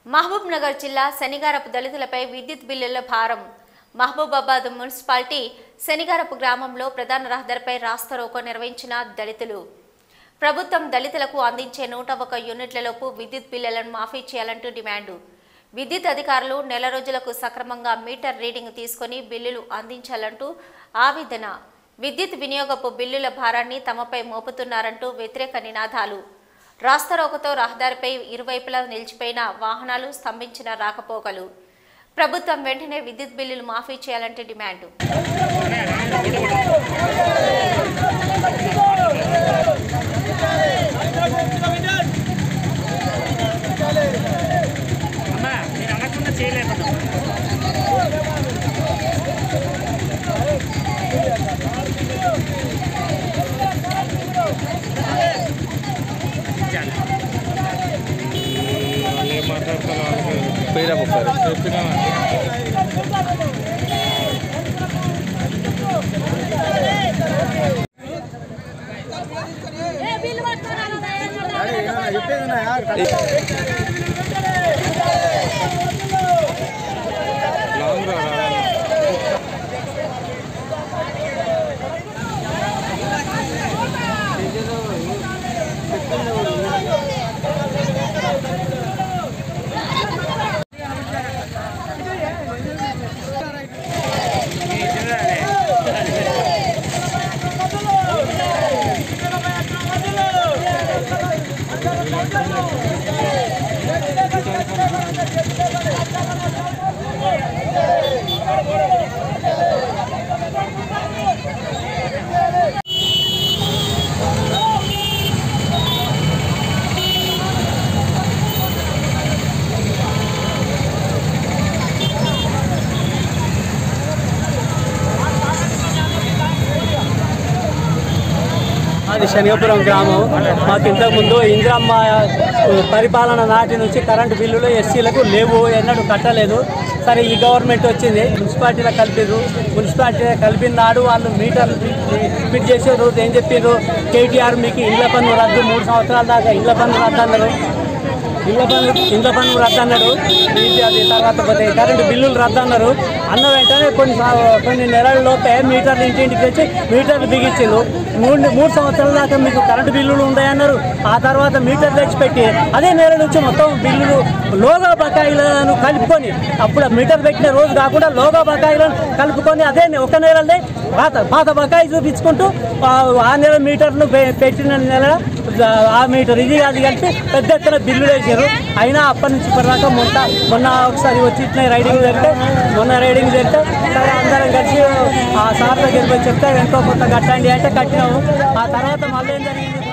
మహబూబ్ నగర్ జిల్లా శనిగారపు దళితులపై విద్యుత్ బిల్లుల భారం మహబూబాబాద్ మున్సిపాలిటీ శనిగారపు గ్రామంలో ప్రధాన రహదారిపై రాస్తారోకో నిర్వహించిన దళితులు ప్రభుత్వం దళితులకు అందించే నూట ఒక యూనిట్లలోపు విద్యుత్ బిల్లులను మాఫీ చేయాలంటూ డిమాండు విద్యుత్ అధికారులు నెల రోజులకు సక్రమంగా మీటర్ రీడింగ్ తీసుకొని బిల్లులు అందించాలంటూ ఆవేదన విద్యుత్ వినియోగపు బిల్లుల భారాన్ని తమపై మోపుతున్నారంటూ వ్యతిరేక నినాదాలు రాస్తారోకతో రహదారిపై ఇరువైపులా నిలిచిపోయిన వాహనాలు స్తంభించిన రాకపోకలు ప్రభుత్వం వెంటనే విద్యుత్ బిల్లులు మాఫీ చేయాలంటే డిమాండు అమ్మా మీరు అనకుండా చేయలేదు పోయిరా ఒకసారి లాంగ్ రా అది శనిగపురం గ్రామం మాకు ఇంతకుముందు ఇందిరమ్మ పరిపాలన నాటి నుంచి కరెంటు బిల్లులు ఎస్సీలకు లేవు ఎన్నడూ కట్టలేదు సరే ఈ గవర్నమెంట్ వచ్చింది మున్సిపాలిటీలో కలిపారు మున్సిపాలిటీలో కలిపిన నాడు వాళ్ళు మీటర్లు ఫిట్ చేసారు ఏం చెప్పారు కేటీఆర్ మీకు ఇండ్ల పన్ను రద్దు మూడు సంవత్సరాల దాకా ఇండ్ల పన్ను రద్దు అన్నారు ఇళ్ళ పన్ను ఇండ్ల పన్ను రద్దు అన్నాడు ఇది అది తర్వాత పోతే కరెంటు బిల్లులు రద్దు అన్నారు అన్న వెంటనే కొన్ని సా- కొన్ని నెలల లోపే మీటర్లు ఇంటింటికి తెచ్చి మీటర్లు బిగించిండు మూడు మూడు సంవత్సరాల దాకా మీకు కరెంటు బిల్లులు ఉన్నాయన్నారు ఆ తర్వాత మీటర్ తెచ్చిపెట్టి అదే నెల నుంచి మొత్తం బిల్లులు లోగా బకాయిలను కలుపుకొని అప్పుడు మీటర్ పెట్టిన రోజు కాకుండా లోగా బకాయిలను కలుపుకొని అదే ఒక నెలలే పాత పాత బకాయి చూపించుకుంటూ ఆ ఆ నెల మీటర్లు పె- పెట్టిన నెల ఆ మీటర్ ఇది అది కలిపి పెద్ద ఎత్తున బిల్లులు వేసారు అయినా అప్పటి నుంచి ఇప్పటిదాకా మొన్న మొన్న ఒకసారి వచ్చి ఇట్లా రైడింగ్ జరిగితే మొన్న రైడింగ్ జరిగితే సరే అందరం కలిసి ఆ సార్ దగ్గరికి పోయి చెప్తే ఎంతో కొంత కట్టండి అంటే కట్టినాము ఆ తర్వాత మళ్ళీ ఏం జరిగింది